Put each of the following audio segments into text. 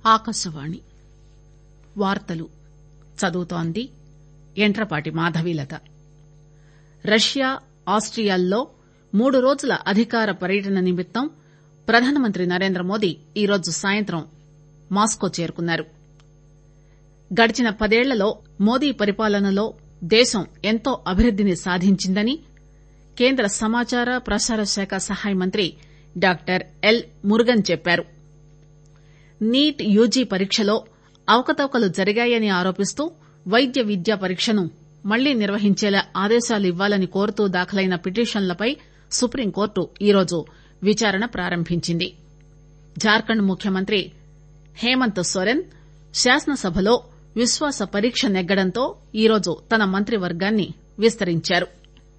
ఆకాశవాణి వార్తలు చదువుతోంది యంట్రపాటి మాధవీలత రష్యా ఆస్టియాల్లో మూడు రోజుల అధికార పర్యటన నిమిత్తం ప్రధానమంత్రి నరేంద్రమోదీ ఈరోజు సాయంత్రం మాస్కో చేరుకున్నారు గడిచిన పదేళ్లలో మోదీ పరిపాలనలో దేశం ఎంతో అభివృద్దిని సాధించిందని కేంద్ర సమాచార ప్రసార శాఖ సహాయ మంత్రి డాక్టర్ ఎల్ మురుగన్ చెప్పారు నీట్ యూజీ పరీక్షలో అవకతవకలు జరిగాయని ఆరోపిస్తూ వైద్య విద్యా పరీక్షను మళ్లీ నిర్వహించేలా ఆదేశాలు ఇవ్వాలని కోరుతూ దాఖలైన పిటిషన్లపై సుప్రీంకోర్టు ఈరోజు విచారణ ప్రారంభించింది జార్ఖండ్ ముఖ్యమంత్రి హేమంత్ సోరెన్ శాసనసభలో విశ్వాస పరీక్ష నెగ్గడంతో ఈరోజు తన మంత్రివర్గాన్ని విస్తరించారు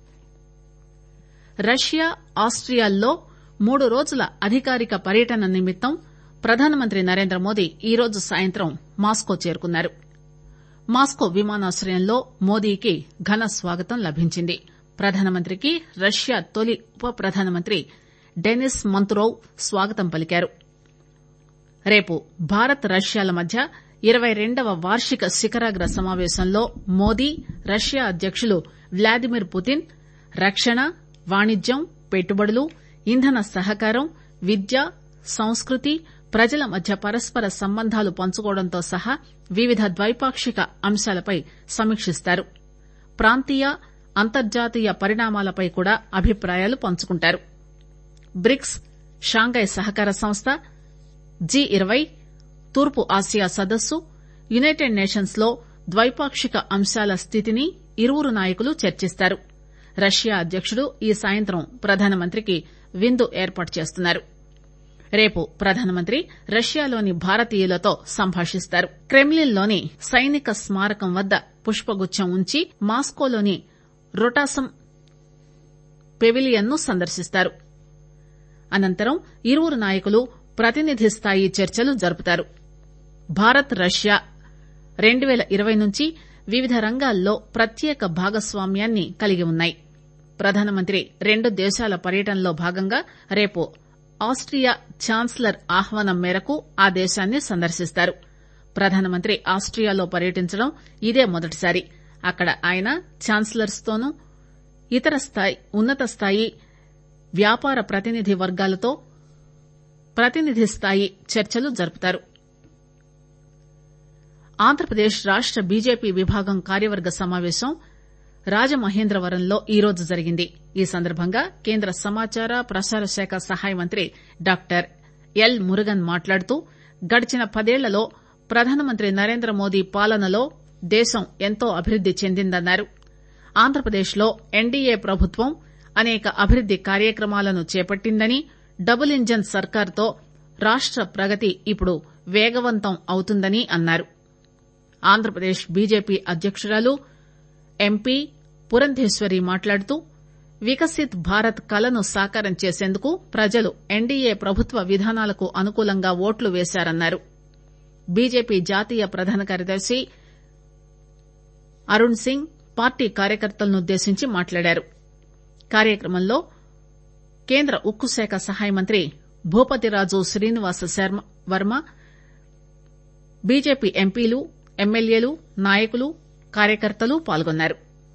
రష్యా ఆస్టియాల్లో మూడు రోజుల అధికారిక పర్యటన నిమిత్తం ప్రధానమంత్రి నరేంద్రమోదీ ఈరోజు సాయంత్రం మాస్కో చేరుకున్నారు మాస్కో విమానాశ్రయంలో మోదీకి ఘన స్వాగతం లభించింది ప్రధానమంత్రికి రష్యా తొలి ఉప ప్రధానమంత్రి డెనిస్ మంతురోవ్ స్వాగతం పలికారు రేపు భారత్ రష్యాల మధ్య ఇరవై రెండవ వార్షిక శిఖరాగ్ర సమావేశంలో మోదీ రష్యా అధ్యకులు వ్లాదిమిర్ పుతిన్ రక్షణ వాణిజ్యం పెట్టుబడులు ఇంధన సహకారం విద్య సంస్కృతి ప్రజల మధ్య పరస్పర సంబంధాలు పంచుకోవడంతో సహా వివిధ ద్వైపాక్షిక అంశాలపై సమీకిస్తారు ప్రాంతీయ అంతర్జాతీయ పరిణామాలపై కూడా అభిప్రాయాలు పంచుకుంటారు బ్రిక్స్ షాంఘై సహకార సంస్థ జి ఇరవై తూర్పు ఆసియా సదస్సు యునైటెడ్ నేషన్స్ లో ద్వైపాక్షిక అంశాల స్థితిని ఇరువురు నాయకులు చర్చిస్తారు రష్యా అధ్యకుడు ఈ సాయంత్రం ప్రధానమంత్రికి విందు ఏర్పాటు చేస్తున్నారు రేపు ప్రధానమంత్రి రష్యాలోని భారతీయులతో సంభాషిస్తారు క్రెమ్లిన్ లోని సైనిక స్మారకం వద్ద పుష్పగుచ్చం ఉంచి మాస్కోలోని రొటాసం పెవిలియన్ ను సందర్శిస్తారు అనంతరం ఇరువురు నాయకులు ప్రతినిధి స్థాయి చర్చలు జరుపుతారు భారత్ రష్యా రెండు పేల ఇరవై నుంచి వివిధ రంగాల్లో ప్రత్యేక భాగస్వామ్యాన్ని కలిగి ఉన్నాయి ప్రధానమంత్రి రెండు దేశాల పర్యటనలో భాగంగా రేపు ఆస్టియా ఛాన్సలర్ ఆహ్వానం మేరకు ఆ దేశాన్ని సందర్శిస్తారు ప్రధానమంత్రి ఆస్టియాలో పర్యటించడం ఇదే మొదటిసారి అక్కడ ఆయన ఛాన్సలర్స్ తోనూ ఇతర ఉన్నత స్థాయి వ్యాపార ప్రతినిధి వర్గాలతో ప్రతినిధి స్థాయి చర్చలు జరుపుతారు ఆంధ్రప్రదేశ్ రాష్ట బీజేపీ విభాగం కార్యవర్గ సమావేశం రాజమహేంద్రవరంలో ఈరోజు జరిగింది ఈ సందర్భంగా కేంద్ర సమాచార ప్రసార శాఖ సహాయ మంత్రి డాక్టర్ ఎల్ మురుగన్ మాట్లాడుతూ గడిచిన పదేళ్లలో ప్రధానమంత్రి నరేంద్రమోదీ పాలనలో దేశం ఎంతో అభివృద్ది చెందిందన్నారు ఆంధ్రప్రదేశ్ లో ఎన్డీఏ ప్రభుత్వం అనేక అభివృద్ది కార్యక్రమాలను చేపట్టిందని డబుల్ ఇంజన్ సర్కార్తో రాష్ట ప్రగతి ఇప్పుడు వేగవంతం అవుతుందని అన్నారు ఆంధ్రప్రదేశ్ బీజేపీ అధ్యకురాలు ఎంపీ పురంధేశ్వరి మాట్లాడుతూ వికసిత్ భారత్ కలను సాకారం చేసేందుకు ప్రజలు ఎన్డీఏ ప్రభుత్వ విధానాలకు అనుకూలంగా ఓట్లు వేశారన్నారు బీజేపీ జాతీయ ప్రధాన కార్యదర్శి అరుణ్ సింగ్ పార్టీ కార్యకర్తలనుద్దేశించి మాట్లాడారు కార్యక్రమంలో కేంద్ర ఉక్కు శాఖ సహాయ మంత్రి భూపతిరాజు శ్రీనివాస వర్మ బీజేపీ ఎంపీలు ఎమ్మెల్యేలు నాయకులు కార్యకర్తలు పాల్గొన్నారు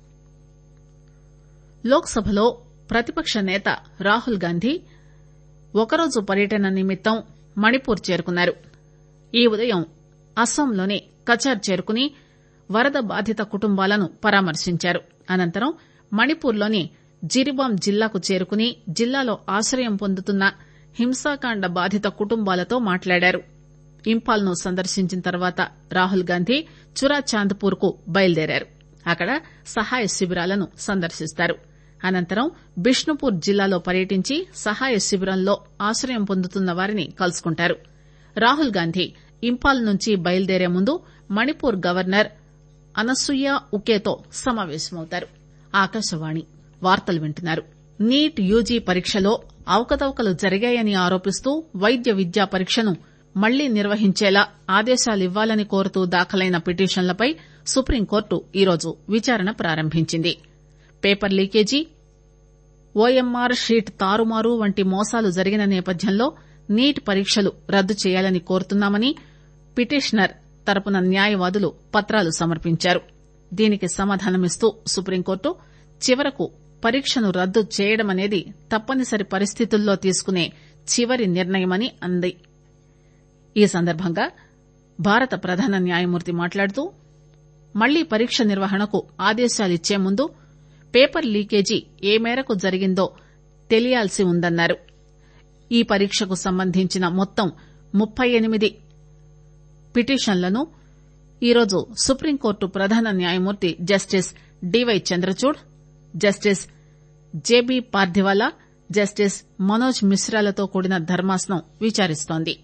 లోక్ సభలో ప్రతిపక్ష నేత రాహుల్ గాంధీ ఒకరోజు పర్యటన నిమిత్తం మణిపూర్ చేరుకున్నారు ఈ ఉదయం అస్సాంలోని కచర్ చేరుకుని వరద బాధిత కుటుంబాలను పరామర్శించారు అనంతరం మణిపూర్లోని జిరిబాం జిల్లాకు చేరుకుని జిల్లాలో ఆశ్రయం పొందుతున్న హింసాకాండ బాధిత కుటుంబాలతో మాట్లాడారు ఇంపాల్ ను సందర్శించిన తర్వాత రాహుల్ గాంధీ చురాచాంద్పూర్ కు బయలుదేరారు అక్కడ సహాయ శిబిరాలను సందర్శిస్తారు అనంతరం బిష్నుపూర్ జిల్లాలో పర్యటించి సహాయ శిబిరంలో ఆశ్రయం పొందుతున్న వారిని కలుసుకుంటారు రాహుల్ గాంధీ ఇంపాల్ నుంచి బయలుదేరే ముందు మణిపూర్ గవర్నర్ అనసూయ ఉకేతో సమావేశమవుతారు ఆకాశవాణి వార్తలు వింటున్నారు నీట్ యూజీ పరీక్షలో అవకతవకలు జరిగాయని ఆరోపిస్తూ వైద్య విద్యా పరీక్షను మళ్లీ నిర్వహించేలా ఆదేశాలివ్వాలని కోరుతూ దాఖలైన పిటిషన్లపై సుప్రీంకోర్టు ఈరోజు విచారణ ప్రారంభించింది పేపర్ లీకేజీ ఓఎంఆర్ షీట్ తారుమారు వంటి మోసాలు జరిగిన నేపథ్యంలో నీట్ పరీక్షలు రద్దు చేయాలని కోరుతున్నామని పిటిషనర్ తరపున న్యాయవాదులు పత్రాలు సమర్పించారు దీనికి సమాధానమిస్తూ సుప్రీంకోర్టు చివరకు పరీక్షను రద్దు చేయడమనేది తప్పనిసరి పరిస్థితుల్లో తీసుకునే చివరి నిర్ణయమని అంది ఈ సందర్భంగా భారత ప్రధాన న్యాయమూర్తి మాట్లాడుతూ మళ్లీ పరీక్ష నిర్వహణకు ఆదేశాలిచ్చే ముందు పేపర్ లీకేజీ ఏ మేరకు జరిగిందో తెలియాల్సి ఉందన్నారు ఈ పరీక్షకు సంబంధించిన మొత్తం ముప్పై ఎనిమిది పిటిషన్లను ఈరోజు సుప్రీంకోర్టు ప్రధాన న్యాయమూర్తి justice D Y Chandrachud justice J B Pardiwala justice Manoj మిశ్రాలతో కూడిన ధర్మాసనం విచారిస్తోంది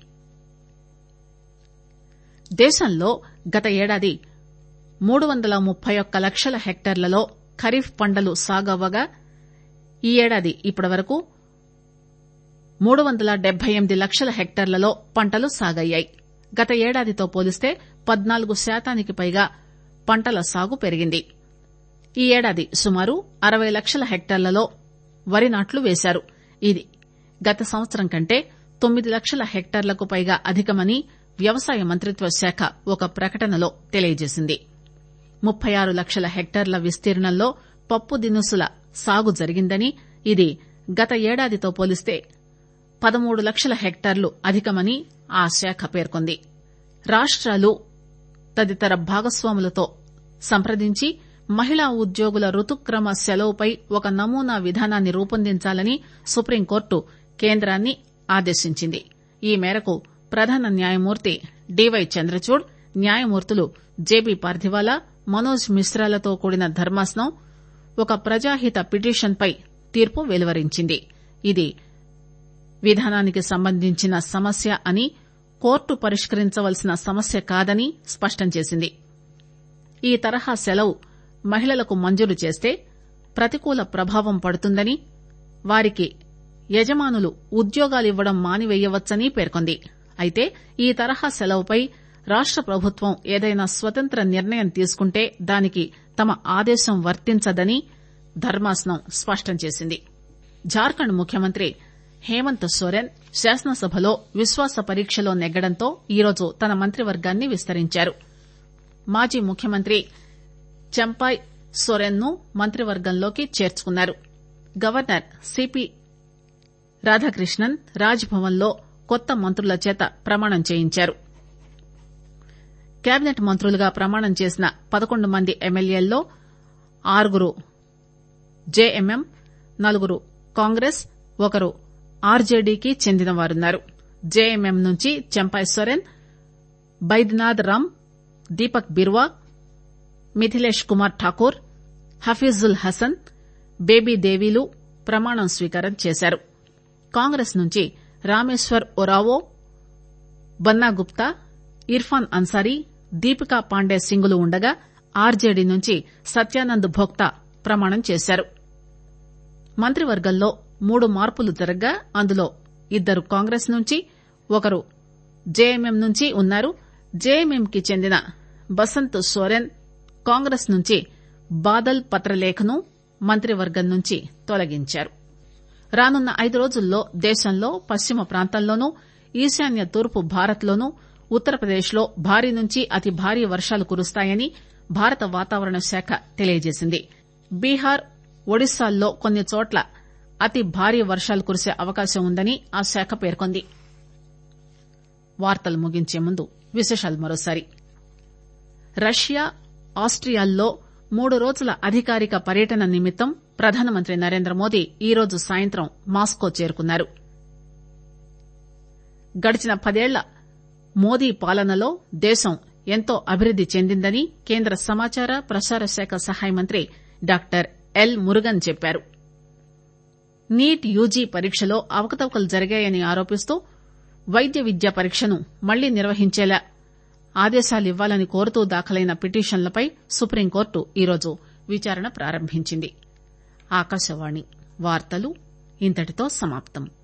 దేశంలో గత ఏడాది మూడు వందల ముప్పై ఒక్క లక్షల హెక్టార్లలో ఖరీఫ్ పంటలు సాగవ్వగా ఈ ఏడాది ఇప్పటివరకు మూడు వందల డెబ్బై ఎనిమిది లక్షల హెక్టార్లలో పంటలు సాగయ్యాయి గత ఏడాదితో పోలిస్తే పద్నాలుగు శాతానికి పైగా పంటల సాగు పెరిగింది ఈ ఏడాది సుమారు అరవై లక్షల హెక్టార్లలో వరి నాట్లు వేశారు ఇది గత సంవత్సరం కంటే తొమ్మిది లక్షల హెక్టార్లకు పైగా అధికమని వ్యవసాయ మంత్రిత్వ శాఖ ఒక ప్రకటనలో తెలియజేసింది ముప్పై ఆరు లక్షల హెక్టార్ల విస్తీర్ణంలో పప్పు దినుసుల సాగు జరిగిందని ఇది గత ఏడాదితో పోలిస్తే పదమూడు లక్షల హెక్టార్లు అధికమని ఆ శాఖ పేర్కొంది రాష్టాలు తదితర భాగస్వాములతో సంప్రదించి మహిళా ఉద్యోగుల రుతుక్రమ సెలవుపై ఒక నమూనా విధానాన్ని రూపొందించాలని సుప్రీంకోర్టు కేంద్రాన్ని ఆదేశించింది ఈ మేరకు ప్రధాన న్యాయమూర్తి డివై చంద్రచూడ్ న్యాయమూర్తులు జేబీ పార్థివాలా మనోజ్ మిశ్రాలతో కూడిన ధర్మాసనం ఒక ప్రజాహిత పిటిషన్పై తీర్పు వెలువరించింది ఇది విధానానికి సంబంధించిన సమస్య అని కోర్టు పరిష్కరించవలసిన సమస్య కాదని స్పష్టం చేసింది ఈ తరహా సెలవు మహిళలకు మంజూరు చేస్తే ప్రతికూల ప్రభావం పడుతుందని వారికి యజమానులు ఉద్యోగాలివ్వడం మానివేయవచ్చని పేర్కొంది అయితే ఈ తరహా సెలవుపై రాష్ట ప్రభుత్వం ఏదైనా స్వతంత్ర నిర్ణయం తీసుకుంటే దానికి తమ ఆదేశం వర్తించదని ధర్మాసనం స్పష్టం చేసింది జార్ఖండ్ ముఖ్యమంత్రి హేమంత్ సోరెన్ శాసనసభలో విశ్వాస పరీక్షలో నెగ్గడంతో ఈరోజు తన మంత్రివర్గాన్ని విస్తరించారు మాజీ ముఖ్యమంత్రి చంపాయ్ సోరెన్ ను మంత్రివర్గంలోకి చేర్చుకున్నారు గవర్నర్ సిపి రాధాకృష్ణన్ రాజ్ భవన్ లో కొత్త మంత్రుల చేత ప్రమాణం చేయించారు కేబినెట్ మంత్రులుగా ప్రమాణం చేసిన పదకొండు మంది ఎమ్మెల్యేల్లో ఆరుగురు జేఎంఎం నలుగురు కాంగ్రెస్ ఒకరు ఆర్జేడీకి చెందినవారున్నారు జేఎంఎం నుంచి చెంపాయ్ సోరెన్ బైద్నాథ్ రామ్ దీపక్ బిర్వా మిథిలేష్ కుమార్ ఠాకూర్ హఫీజుల్ హసన్ బేబీ దేవీలు ప్రమాణం స్వీకారం చేశారు కాంగ్రెస్ నుంచి రామేశ్వర్ ఒరావో బన్నా గుప్తా ఇర్ఫాన్ అన్సారీ దీపికా పాండే సింగులు ఉండగా ఆర్జేడీ నుంచి సత్యానంద్ భోక్తా ప్రమాణం చేశారు మంత్రివర్గంలో మూడు మార్పులు జరగ్గా అందులో ఇద్దరు కాంగ్రెస్ నుంచి ఒకరు జేఎంఎం నుంచి ఉన్నారు జేఎంఎం కి చెందిన బసంత్ సోరెన్ కాంగ్రెస్ నుంచి బాదల్ పత్రలేఖను మంత్రివర్గం నుంచి తొలగించారు రానున్న ఐదు రోజుల్లో దేశంలో పశ్చిమ ప్రాంతంలోనూ ఈశాన్య తూర్పు భారత్ లోనూ ఉత్తరప్రదేశ్ లో భారీ నుంచి అతి భారీ వర్షాలు కురుస్తాయని భారత వాతావరణ శాఖ తెలియజేసింది బీహార్ ఒడిశాల్లో కొన్ని చోట్ల అతి భారీ వర్షాలు కురిసే అవకాశం ఉందని ఆ శాఖ పేర్కొంది వార్తలు ముగించే ముందు విశేషాలు మరోసారి రష్యా ఆస్ట్రియాల్లో మూడు రోజుల అధికారిక పర్యటన నిమిత్తం ప్రధానమంత్రి నరేంద్ర మోదీ ఈరోజు సాయంత్రం మాస్కో చేరుకున్నారు గడిచిన పదేళ్ల మోదీ పాలనలో దేశం ఎంతో అభివృద్ది చెందిందని కేంద్ర సమాచార ప్రసార శాఖ సహాయ మంత్రి డాక్టర్ ఎల్ మురుగన్ చెప్పారు నీట్ యూజీ పరీక్షలో అవకతవకలు జరిగాయని ఆరోపిస్తూ వైద్య విద్యా పరీక్షను మళ్లీ నిర్వహించేలా ఆదేశాలివ్వాలని కోరుతూ దాఖలైన పిటిషన్లపై సుప్రీంకోర్టు ఈరోజు విచారణ ప్రారంభించింది ఆకాశవాణి వార్తలు ఇంతటితో సమాప్తం